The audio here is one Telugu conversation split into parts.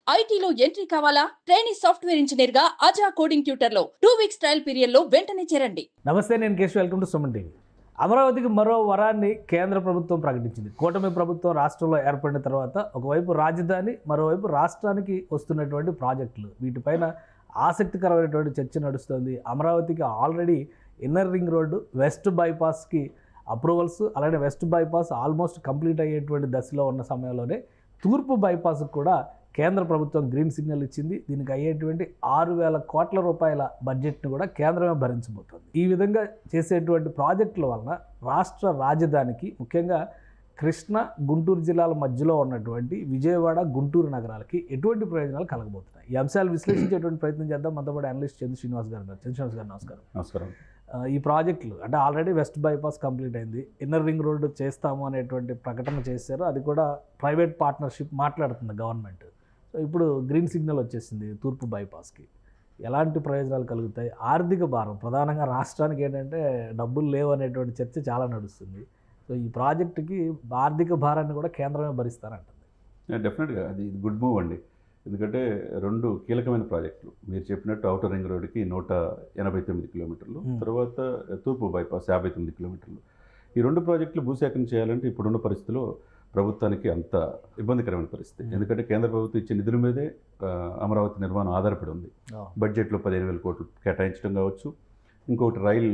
ఐటీలో ఎంట్రీ కావాలా ట్రైనింగ్ సాఫ్ట్వేర్ ఇంజనీర్ గా అజా కోడింగ్ ట్యూటర్ లో టూ వీక్స్ ట్రయల్ పీరియడ్ లో వెంటనే చేరండి నమస్తే నేను Keshav welcome to Suman TV అమరావతికి మరో వరాన్ని కేంద్ర ప్రభుత్వం ప్రకటించింది కూటమి ప్రభుత్వం రాష్ట్రంలో ఏర్పడిన తర్వాత ఒకవైపు రాజధాని మరోవైపు రాష్ట్రానికి వస్తున్నటువంటి ప్రాజెక్టులు వీటిపైన ఆసక్తికరమైనటువంటి చర్చ నడుస్తోంది అమరావతికి already inner ring road west బైపాస్కి అప్రూవల్స్ అలానే వెస్ట్ బైపాస్ ఆల్మోస్ట్ కంప్లీట్ అయ్యేటువంటి దశలో ఉన్న సమయంలోనే తూర్పు బైపాస్కి కూడా కేంద్ర ప్రభుత్వం గ్రీన్ సిగ్నల్ ఇచ్చింది దీనికి అయ్యేటువంటి ఆరు వేల కోట్ల రూపాయల బడ్జెట్ను కూడా కేంద్రమే భరించబోతోంది ఈ విధంగా చేసేటువంటి ప్రాజెక్టుల వలన రాష్ట్ర రాజధానికి ముఖ్యంగా కృష్ణ గుంటూరు జిల్లాల మధ్యలో ఉన్నటువంటి విజయవాడ గుంటూరు నగరాలకి ఎటువంటి ప్రయోజనాలు కలగబోతున్నాయి ఈ అంశాలు విశ్లేషించేటువంటి ప్రయత్నం చేద్దాం మనతో పాటు అనలిస్ట్ చంద్ర శ్రీనివాస్ గారు ఉన్నారు. చంద్ర శ్రీనివాస్ గారు నమస్కారం నమస్కారం ఆ, ఈ ప్రాజెక్టులు అంటే ఆల్రెడీ వెస్ట్ బైపాస్ కంప్లీట్ అయింది ఇన్నర్ రింగ్ రోడ్డు చేస్తాము అనేటువంటి ప్రకటన చేశారు అది కూడా ప్రైవేట్ పార్ట్నర్షిప్ మాట్లాడుతుంది గవర్నమెంట్ సో ఇప్పుడు గ్రీన్ సిగ్నల్ వచ్చేసింది తూర్పు బైపాస్కి ఎలాంటి ప్రయోజనాలు కలుగుతాయి ఆర్థిక భారం ప్రధానంగా రాష్ట్రానికి ఏంటంటే డబ్బులు లేవు అనేటువంటి చర్చ చాలా నడుస్తుంది సో ఈ ప్రాజెక్టుకి ఆర్థిక భారాన్ని కూడా కేంద్రమే భరిస్తారంటుంది డెఫినెట్గా అది గుడ్ మూవ్ అండి ఎందుకంటే రెండు కీలకమైన ప్రాజెక్టులు మీరు చెప్పినట్టు అవుటర్ రింగ్ రోడ్డుకి నూట ఎనభై తొమ్మిది కిలోమీటర్లు Hmm. తర్వాత తూర్పు బైపాస్ యాభై తొమ్మిది కిలోమీటర్లు ఈ రెండు ప్రాజెక్టులు భూసేకరణ చేయాలంటే ఇప్పుడున్న పరిస్థితిలో ప్రభుత్వానికి అంత ఇబ్బందికరమైన పరిస్థితి Hmm. ఎందుకంటే కేంద్ర ప్రభుత్వం ఇచ్చే నిధుల మీదే ఆ, అమరావతి నిర్మాణం ఆధారపడి ఉంది బడ్జెట్లో పదిహేను వేల కోట్లు కేటాయించడం కావచ్చు ఇంకొకటి రైల్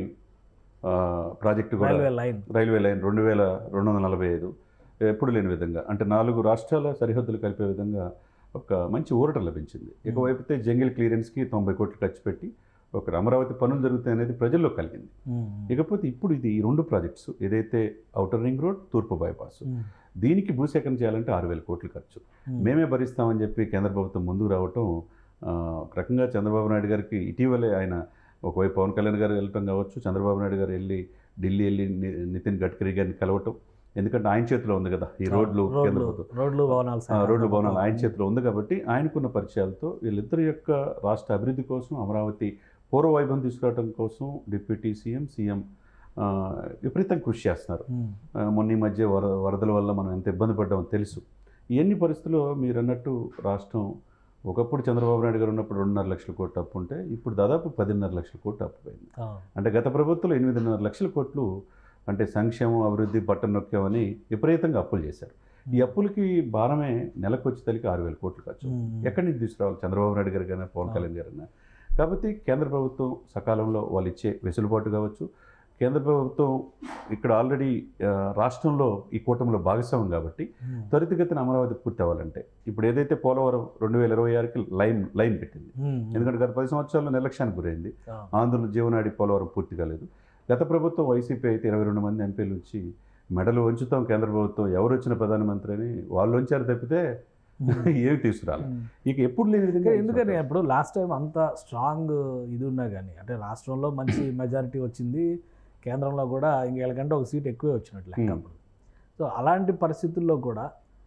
ఆ, ప్రాజెక్టు కూడా రైల్వే లైన్ రైల్వే లైన్ రెండు వేల రెండు వందల నలభై ఐదు ఎప్పుడు లేని విధంగా అంటే నాలుగు రాష్ట్రాల సరిహద్దులు కలిపే విధంగా ఒక మంచి ఊరట లభించింది ఇకవైపుతే జంగిల్ క్లియరెన్స్కి తొంభై కోట్లు ఖర్చు పెట్టి ఒక అమరావతి పనులు జరుగుతాయి అనేది ప్రజల్లో కలిగింది ఇకపోతే ఇప్పుడు ఇది ఈ రెండు ప్రాజెక్ట్స్ ఏదైతే అవుటర్ రింగ్ రోడ్ తూర్పు బైపాస్ దీనికి భూసేకరణ చేయాలంటే ఆరు వేల కోట్లు ఖర్చు మేమే భరిస్తామని చెప్పి కేంద్ర ప్రభుత్వం ముందుకు రావటం ఆ, ఒక రకంగా చంద్రబాబు నాయుడు గారికి ఇటీవలే ఆయన ఒకవైపు పవన్ కళ్యాణ్ గారు వెళ్ళటం కావచ్చు చంద్రబాబు నాయుడు గారు వెళ్ళి ఢిల్లీ వెళ్ళి ని- నితిన్ గడ్కరీ గారిని కలవటం ఎందుకంటే ఆయన చేతిలో ఉంది కదా ఈ రోడ్లు కేంద్ర రోడ్లు ప్రభుత్వం రోడ్లు భవనాలు ఆ, రోడ్లు భవనాలు ఆయన చేతిలో ఉంది కాబట్టి ఆయనకున్న పరిచయాలతో వీళ్ళిద్దరి యొక్క రాష్ట్ర అభివృద్ధి కోసం అమరావతి పూర్వ వైభవం తీసుకురావడం కోసం డిప్యూటీ సీఎం సీఎం ఆ, విపరీతంగా కృషి చేస్తున్నారు ఉమ్. ఆ, మొన్న ఈ మధ్య వర వరదల వల్ల మనం ఎంత ఇబ్బంది పడ్డామో తెలుసు ఇవన్నీ పరిస్థితుల్లో మీరు అన్నట్టు రాష్ట్రం ఒకప్పుడు చంద్రబాబు నాయుడు గారు ఉన్నప్పుడు రెండున్నర లక్షల కోట్లు అప్పు ఉంటే ఇప్పుడు దాదాపు పదిన్నర లక్షల కోట్లు అప్పు పోయింది ఆ. అంటే గత ప్రభుత్వంలో ఎనిమిదిన్నర లక్షల కోట్లు అంటే సంక్షేమం అభివృద్ధి బట్టన్ నొక్కామని విపరీతంగా అప్పులు చేశారు ఈ అప్పులకి భారమే నెలకు వచ్చేసరికి ఆరు వేల కోట్లు ఖర్చు ఉమ్. ఎక్కడి నుంచి తీసుకురావాలి చంద్రబాబు నాయుడు గారు కానీ పవన్ కళ్యాణ్ గారు కానీ కాబట్టి కేంద్ర ప్రభుత్వం సకాలంలో వాళ్ళు ఇచ్చే వెసులుబాటు కావచ్చు కేంద్ర ప్రభుత్వం ఇక్కడ ఆల్రెడీ ఆ, రాష్ట్రంలో ఈ కూటమిలో భాగస్వామ్యం కాబట్టి ఉమ్. త్వరితగతిన అమరావతి పూర్తి అవ్వాలంటే ఇప్పుడు ఏదైతే పోలవరం రెండు వేల ఇరవై ఆరుకి లైన్ లైన్ పెట్టింది ఉమ్. ఎందుకంటే గత పది సంవత్సరాల్లో నిర్లక్ష్యానికి గురైంది ఆ. ఆంధ్రుల జీవనాడి పోలవరం పూర్తి కాలేదు గత ప్రభుత్వం వైసీపీ అయితే ఇరవై రెండు మంది ఎంపీలు వచ్చి మెడలు వంచుతాం కేంద్ర ప్రభుత్వం ఎవరు వచ్చిన ప్రధానమంత్రి అని వాళ్ళు వంచారు తప్పితే ఏమి తీసుకురాలి ఉమ్. ఇక ఎప్పుడు లేని విధంగా ఇంకా ఎందుకని అప్పుడు లాస్ట్ టైం అంత స్ట్రాంగ్ ఇది ఉన్నా కానీ అంటే రాష్ట్రంలో మంచి మెజారిటీ వచ్చింది కేంద్రంలో కూడా ఇంకేళ్ళకంటే ఒక సీట్ ఎక్కువే వచ్చినట్టు లెక్క Hmm. అప్పుడు సో అలాంటి పరిస్థితుల్లో కూడా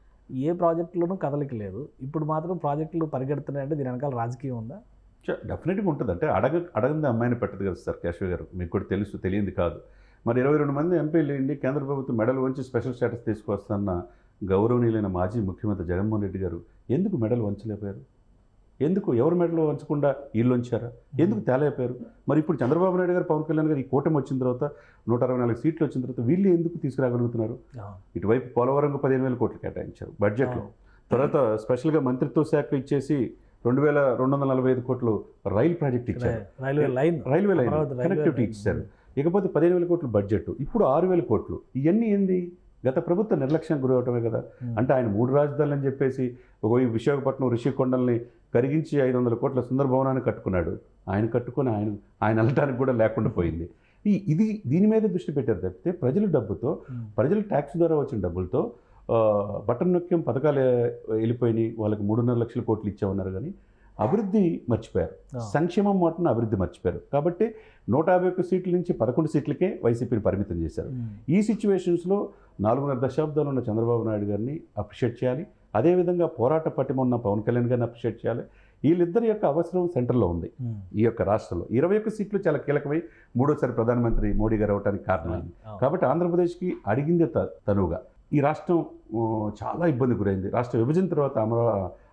ఏ ప్రాజెక్టులోనూ కదలిక లేదు ఇప్పుడు మాత్రం ప్రాజెక్టులు పరిగెడుతున్నాయంటే దీని వెనకాల రాజకీయం ఉందా డెఫినెట్గా ఉంటుంది అంటే అడగ అడగంది అమ్మాయిని పెట్టదు కదా సార్ కేశవ్ గారు మీకు కూడా తెలుసు తెలియంది కాదు మరి ఇరవై రెండు మంది ఎంపీలు ఏంటి కేంద్ర ప్రభుత్వం మెడల్ వంచి స్పెషల్ స్టేటస్ తీసుకొస్తున్న గౌరవనీయులైన మాజీ ముఖ్యమంత్రి జగన్మోహన్ రెడ్డి గారు ఎందుకు మెడల్ వంచలేకపోయారు ఎందుకు ఎవరు మెడల్ వంచకుండా వీళ్ళు వంచారా ఎందుకు తేలేకపోయారు మరి ఇప్పుడు చంద్రబాబు నాయుడు గారు పవన్ కళ్యాణ్ గారు ఈ కూటమి వచ్చిన తర్వాత నూట అరవై నాలుగు సీట్లు వచ్చిన తర్వాత వీళ్ళు ఎందుకు తీసుకురాగలుగుతున్నారు ఇటువైపు పోలవరంకు పదిహేను వేల కోట్లు కేటాయించారు బడ్జెట్లో తర్వాత స్పెషల్గా మంత్రిత్వ శాఖ ఇచ్చేసి రెండు వేల రెండు వందల నలభై ఐదు కోట్లు రైల్ ప్రాజెక్ట్ ఇచ్చారు railway line railway line Amaravati railway connectivity line. ఇచ్చారు ఇకపోతే పదిహేను వేల కోట్లు బడ్జెట్ ఇప్పుడు ఆరు వేల కోట్లు ఇవన్నీ ఏంది గత ప్రభుత్వ నిర్లక్ష్యం గురవటమే కదా ఉమ్. అంటే ఆయన మూడు రాజధానులు అని చెప్పేసి ఒక ఈ విశాఖపట్నం ఋషికొండల్ని కరిగించి ఐదు వందల కోట్ల సుందర భవనాన్ని కట్టుకున్నాడు ఆయన కట్టుకొని ఆయన ఆయన వెళ్ళటానికి కూడా లేకుండా పోయింది ఈ ఇది దీని మీద దృష్టి పెట్టారు తప్పితే ప్రజల డబ్బుతో ఉమ్. ప్రజలు ట్యాక్స్ ద్వారా వచ్చిన డబ్బులతో ఆ, బటన్ నొక్యం పథకాలు వెళ్ళిపోయినాయి వాళ్ళకి మూడున్నర లక్షల కోట్లు ఇచ్చామన్నారు కానీ అభివృద్ధి మర్చిపోయారు ఆ. సంక్షేమం మాటను అభివృద్ధి మర్చిపోయారు కాబట్టి నూట యాభై ఒక్క సీట్ల నుంచి పదకొండు సీట్లకే వైసీపీని పరిమితం చేశారు ఉమ్. ఈ సిచ్యువేషన్స్లో నాలుగున్నర దశాబ్దాలు ఉన్న చంద్రబాబు నాయుడు గారిని అప్రిషియేట్ చేయాలి అదేవిధంగా పోరాట పట్టిమ ఉన్న పవన్ కళ్యాణ్ గారిని అప్రిషియేట్ చేయాలి వీళ్ళిద్దరి యొక్క అవసరం సెంటర్లో ఉంది ఉమ్. ఈ యొక్క రాష్ట్రంలో ఇరవై ఒక్క సీట్లు చాలా కీలకమై మూడోసారి ప్రధానమంత్రి మోడీ గారు అవడానికి కారణమైంది ఆ. కాబట్టి ఆంధ్రప్రదేశ్కి అడిగిందే త- తనువుగా ఈ రాష్ట్రం ఆ, చాలా ఇబ్బంది గురైంది రాష్ట్ర విభజన తర్వాత అమరా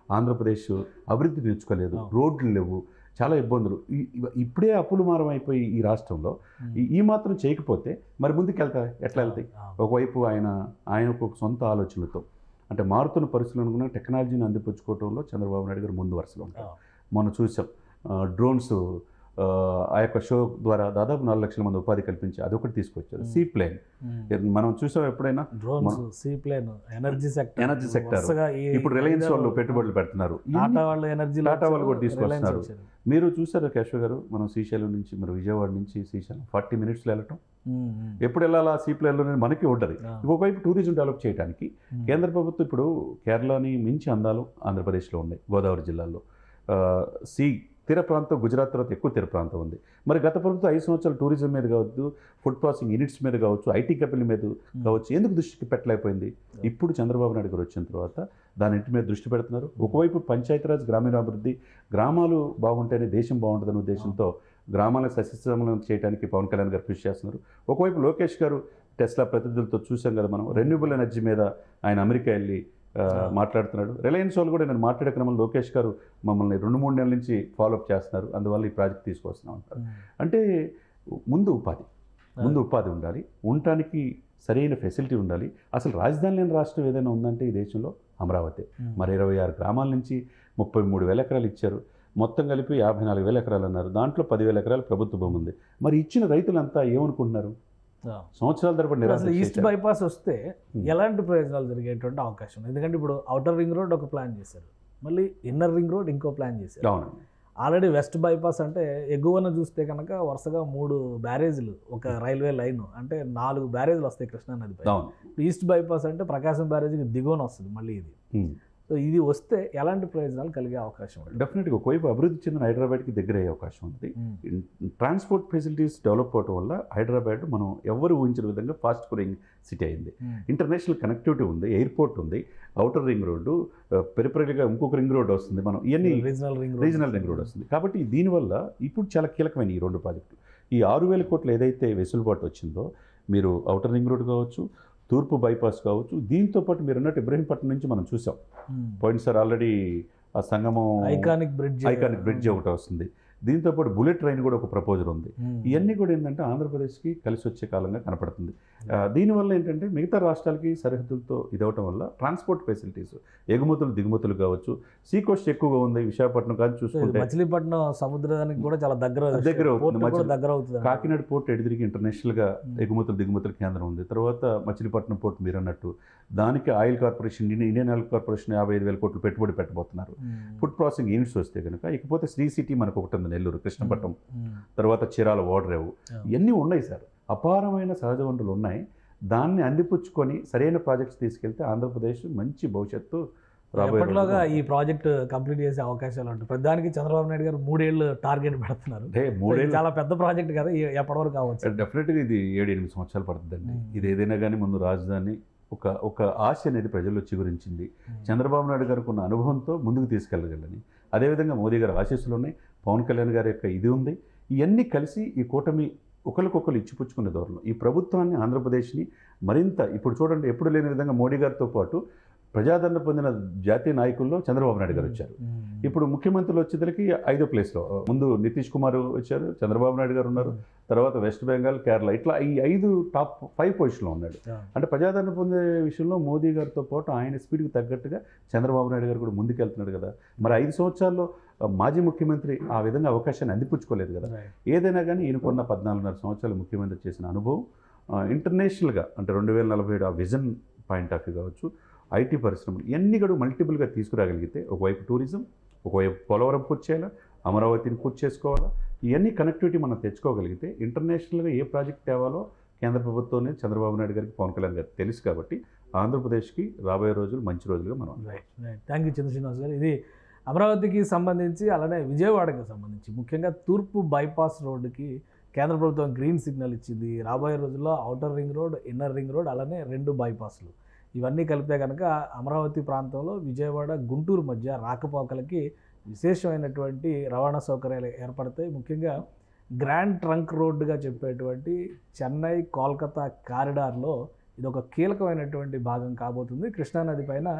ఆంధ్రప్రదేశ్ అభివృద్ధి నేర్చుకోలేదు అవును. రోడ్లు లేవు చాలా ఇబ్బందులు ఈ- ఇవ- ఇప్పుడే అప్పులు మారం అయిపోయి ఈ రాష్ట్రంలో ఈ- ఈ మాత్రం చేయకపోతే మరి ముందుకు వెళ్తా ఎట్లా వెళ్తాయి ఒకవైపు ఆయన ఆయనకు ఒక సొంత ఆలోచనలతో అంటే మారుతున్న పరిస్థితులు అనుకున్న టెక్నాలజీని అందిపుచ్చుకోవడంలో చంద్రబాబు నాయుడు గారు ముందు వరుసలో ఉంటారు మనం చూసాం ఆ, డ్రోన్స్ ఆ, ఆ యొక్క షో ద్వారా దాదాపు నాలుగు లక్షల మంది ఉపాధి కల్పించి అదొకటి తీసుకొచ్చారు Hmm. సీ ప్లేన్ మనం చూసాం ఎప్పుడైనా drones sea plane energy sector Energy sector. ఇప్పుడు రిలయన్స్ వాళ్ళు పెట్టుబడులు పెడుతున్నారు టాటా ఇవన్నీ వాళ్ళు ఎనర్జీ టాటా వాళ్ళు కూడా తీసుకొస్తున్నారు. మీరు చూసారు కేశవ్ గారు మనం శ్రీశైలం నుంచి మరి విజయవాడ నుంచి శ్రీశైలం ఫార్టీ మినిట్స్లో వెళ్ళటం ఎప్పుడు వెళ్ళాలా సీ ప్లేన్లోనే మనకి ఉంటుంది ఇంకొకవైపు టూరిజం డెవలప్ చేయడానికి కేంద్ర ప్రభుత్వం ఇప్పుడు కేరళని మించి అందాలు ఆంధ్రప్రదేశ్లో ఉన్నాయి గోదావరి జిల్లాలో ఆ, సీ తీర ప్రాంతం గుజరాత్ తర్వాత ఎక్కువ తీర ప్రాంతం ఉంది మరి గత ప్రభుత్వం ఐదు సంవత్సరాలు టూరిజం మీద కావచ్చు ఫుడ్ ప్రాసెసింగ్ యూనిట్స్ మీద కావచ్చు ఐటీ కంపెనీల మీద కావచ్చు ఎందుకు దృష్టికి పెట్టలేకపోయింది ఇప్పుడు చంద్రబాబు నాయుడు గారు వచ్చిన తర్వాత దాని ఇంటి మీద దృష్టి పెడుతున్నారు ఒకవైపు పంచాయతీరాజ్ గ్రామీణాభివృద్ధి గ్రామాలు బాగుంటేనే దేశం బాగుంటుందనే ఉద్దేశంతో గ్రామాలను సస్యశ్యామలం చేయడానికి పవన్ కళ్యాణ్ గారు కృషి చేస్తున్నారు ఒకవైపు లోకేష్ గారు టెస్లా ప్రతినిధులతో చూసాం కదా మనం రెన్యూబుల్ ఎనర్జీ మీద ఆయన అమెరికా వెళ్ళి ఆ, మాట్లాడుతున్నాడు రిలయన్స్ వాళ్ళు కూడా నేను మాట్లాడే క్రమంలో లోకేష్ గారు మమ్మల్ని రెండు మూడు నెలల నుంచి ఫాలోఅప్ చేస్తున్నారు అందువల్ల ఈ ప్రాజెక్ట్ తీసుకొస్తున్నాం అంటారు అంటే ముందు ఉపాధి ముందు ఉపాధి ఉండాలి ఉండటానికి సరైన ఫెసిలిటీ ఉండాలి అసలు రాజధాని లేని రాష్ట్రం ఏదైనా ఉందంటే ఈ దేశంలో అమరావతి మరి ఇరవై ఆరు గ్రామాల నుంచి ముప్పై మూడు వేల ఎకరాలు ఇచ్చారు మొత్తం కలిపి యాభై నాలుగు వేల ఎకరాలు అన్నారు దాంట్లో పదివేల ఎకరాలు ప్రభుత్వ భూమి ఉంది మరి ఇచ్చిన రైతులంతా ఏమనుకుంటున్నారు సంవత్సరాల తరబడి నిరాశ అసలు ఈస్ట్ చేశారు. బైపాస్ వస్తే Hmm. ఎలాంటి ప్రయోజనాలు జరిగేటువంటి అవకాశం ఉంది ఎందుకంటే ఇప్పుడు అవుటర్ రింగ్ రోడ్ ఒక ప్లాన్ చేశారు మళ్ళీ ఇన్నర్ రింగ్ రోడ్ ఇంకో ప్లాన్ చేశారు అవునండి ఆల్రెడీ వెస్ట్ బైపాస్ అంటే ఎగువన చూస్తే కనుక వరుసగా మూడు బ్యారేజ్లు ఒక రైల్వే లైన్ అంటే నాలుగు బ్యారేజ్లు వస్తాయి కృష్ణా నదిపై అవును ఈస్ట్ బైపాస్ అంటే ప్రకాశం బ్యారేజ్కి దిగువన వస్తుంది మళ్ళీ ఇది ఉమ్. సో ఇది వస్తే ఎలాంటి ప్రయోజనాలు కలిగే అవకాశం ఉంటుంది డెఫినెట్గా ఒకవైపు అభివృద్ధి చెందిన హైదరాబాద్కి దగ్గర అయ్యే అవకాశం ఉంది ట్రాన్స్పోర్ట్ ఫెసిలిటీస్ డెవలప్ అవడం వల్ల హైదరాబాద్ మనం ఎవరు ఊహించిన విధంగా ఫాస్ట్ గ్రోయింగ్ సిటీ అయింది ఇంటర్నేషనల్ కనెక్టివిటీ ఉంది ఎయిర్పోర్ట్ ఉంది అవుటర్ రింగ్ రోడ్డు పెరిపరిగా ఇంకొక రింగ్ రోడ్ వస్తుంది మనం ఇవన్నీ regional ring regional ring road వస్తుంది కాబట్టి దీనివల్ల ఇప్పుడు చాలా కీలకమైన ఈ రెండు ప్రాజెక్టులు ఈ ఆరు వేల కోట్లు ఏదైతే వెసులుబాటు వచ్చిందో మీరు అవుటర్ రింగ్ రోడ్ కావచ్చు తూర్పు బైపాస్ కావచ్చు దీంతో పాటు మీరు అన్నట్టు ఇబ్రహీంపట్నం నుంచి మనం చూసాం పోయినసారి ఆల్రెడీ ఆ సంగమం ఐకానిక్ బ్రిడ్జ్ ఐకానిక్ బ్రిడ్జ్ ఒకటి వస్తుంది దీంతో పాటు బుల్లెట్ ట్రైన్ కూడా ఒక ప్రపోజల్ ఉంది ఇవన్నీ కూడా ఏంటంటే ఆంధ్రప్రదేశ్కి కలిసి వచ్చే కాలంగా కనపడుతుంది ఆ, దీనివల్ల ఏంటంటే మిగతా రాష్ట్రాలకి సరిహద్దులతో ఇదవటం వల్ల ట్రాన్స్పోర్ట్ ఫెసిలిటీస్ ఎగుమతులు దిగుమతులు కావచ్చు సీ కోస్ట్ ఎక్కువగా ఉంది విశాఖపట్నం కానీ చూసుకుంటే మచిలీపట్నం సముద్రానికి కూడా చాలా దగ్గర దగ్గర అవుతుంది. పోర్ట్ కూడా మచిలీ- దగ్గర అవుతుంది కాకినాడ పోర్ట్ ఎడిదిరికి ఇంటర్నేషనల్గా Hmm. ఎగుమతులు దిగుమతుల కేంద్రం ఉంది తర్వాత మచిలీపట్నం పోర్ట్ మీరు అన్నట్టు దానికి oil corporation Indian Indian oil corporation యాభై ఐదు వేల కోట్లు పెట్టుబడి పెట్టబోతున్నారు ఫుడ్ ప్రాసెసింగ్ యూనిట్స్ వస్తే కనుక ఇకపోతే శ్రీ సిటీ మనకు ఒకటి ఉంది నెల్లూరు కృష్ణపట్నం తర్వాత చీరాల ఓడరేవు ఇవన్నీ ఉన్నాయి సార్ అపారమైన సహజ వనరులు ఉన్నాయి దాన్ని అందిపుచ్చుకొని సరైన ప్రాజెక్ట్స్ తీసుకెళ్తే ఆంధ్రప్రదేశ్ మంచి భవిష్యత్తు రాబోయే ఎప్పటిలోగా రోజుల్లో ఈ ప్రాజెక్ట్ కంప్లీట్ చేసే అవకాశాలు ఉంటాయి ప్రధానికి చంద్రబాబు నాయుడు గారు మూడేళ్ళు టార్గెట్ పెడుతున్నారు అంటే సో ఇది మూడేళ్ళు చాలా పెద్ద ప్రాజెక్ట్ కదా ఈ- ఎప్పటి వరకు కావచ్చు డెఫినెట్గా ఇది ఏడు ఎనిమిది సంవత్సరాలు పడుతుందండి Hmm. ఇది ఏదైనా కానీ ముందు రాజధాని ఒక ఒక ఆశ అనేది ప్రజల్లో చిగురించింది చంద్రబాబు నాయుడు గారికి ఉన్న అనుభవంతో ముందుకు తీసుకెళ్ళగలని అదేవిధంగా మోదీ గారి ఆశీస్సులు ఉన్నాయి పవన్ కళ్యాణ్ గారి యొక్క ఇది ఉంది ఇవన్నీ కలిసి ఈ కూటమి ఒకరికొకరు ఇచ్చిపుచ్చుకునే ధోరణి ఈ ప్రభుత్వాన్ని ఆంధ్రప్రదేశ్ని మరింత ఇప్పుడు చూడండి ఎప్పుడు లేని విధంగా మోడీ గారితో పాటు ప్రజాదరణ పొందిన జాతీయ నాయకుల్లో చంద్రబాబు నాయుడు గారు వచ్చారు ఇప్పుడు ముఖ్యమంత్రులు వచ్చేసరికి ఐదో ప్లేస్లో ముందు నితీష్ కుమార్ వచ్చారు చంద్రబాబు నాయుడు గారు ఉన్నారు తర్వాత వెస్ట్ బెంగాల్ కేరళ ఇట్లా ఈ ఐదు టాప్ ఫైవ్ పొజిషన్లో ఉన్నాడు అంటే ప్రజాదరణ పొందే విషయంలో మోదీ గారితో పాటు ఆయన స్పీడ్కి తగ్గట్టుగా చంద్రబాబు నాయుడు గారు కూడా ముందుకెళ్తున్నాడు కదా మరి ఐదు సంవత్సరాల్లో ఆ, మాజీ ముఖ్యమంత్రి ఆ విధంగా అవకాశాన్ని అందిపుచ్చుకోలేదు కదా ఏదైనా కానీ ఈయనకున్న పద్నాలుగున్నర సంవత్సరాలు ముఖ్యమంత్రి చేసిన అనుభవం ఆ, ఇంటర్నేషనల్గా అంటే రెండు వేల నలభై ఏడు ఆ విజన్ పాయింట్ ఆఫ్ వ్యూ కావచ్చు ఐటీ పరిశ్రమలు ఇవన్నీ కూడా మల్టిపుల్గా తీసుకురాగలిగితే ఒకవైపు టూరిజం ఒకవైపు పోలవరం పూర్తి చేయాలా అమరావతిని పూర్తి చేసుకోవాలా ఇవన్నీ కనెక్టివిటీ మనం తెచ్చుకోగలిగితే ఇంటర్నేషనల్గా ఏ ప్రాజెక్ట్ తేవాలో కేంద్ర ప్రభుత్వంలో చంద్రబాబు నాయుడు గారికి పవన్ కళ్యాణ్ గారికి తెలుసు కాబట్టి ఆంధ్రప్రదేశ్కి రాబోయే రోజులు మంచి రోజులుగా మనం right right thank you Chandra Srinivas గారు ఇది అమరావతికి సంబంధించి అలానే విజయవాడకి సంబంధించి ముఖ్యంగా తూర్పు బైపాస్ రోడ్డుకి కేంద్ర ప్రభుత్వం గ్రీన్ సిగ్నల్ ఇచ్చింది రాబోయే రోజుల్లో outer ring road inner ring road అలానే రెండు బైపాస్లు ఇవన్నీ కలిపితే కనుక అమరావతి ప్రాంతంలో విజయవాడ గుంటూరు మధ్య రాకపోకలకి విశేషమైనటువంటి రవాణా సౌకర్యాలు ఏర్పడతాయి ముఖ్యంగా గ్రాండ్ ట్రంక్ రోడ్డుగా చెప్పేటువంటి చెన్నై కోల్కతా కారిడార్లో ఇది ఒక కీలకమైనటువంటి భాగం కాబోతుంది కృష్ణానది పైన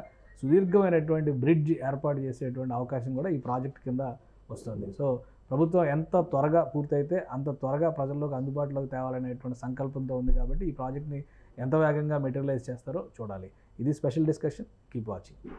సుదీర్ఘమైనటువంటి బ్రిడ్జ్ ఏర్పాటు చేసేటువంటి అవకాశం కూడా ఈ ప్రాజెక్ట్ కింద వస్తుంది సో ప్రభుత్వం ఎంత త్వరగా పూర్తయితే అంత త్వరగా ప్రజల్లోకి అందుబాటులోకి తేవాలనేటువంటి సంకల్పంతో ఉంది కాబట్టి ఈ ప్రాజెక్ట్ని ఎంత వేగంగా మెటీరియలైజ్ చేస్తారో చూడాలి ఇది స్పెషల్ డిస్కషన్ కీప్ వాచింగ్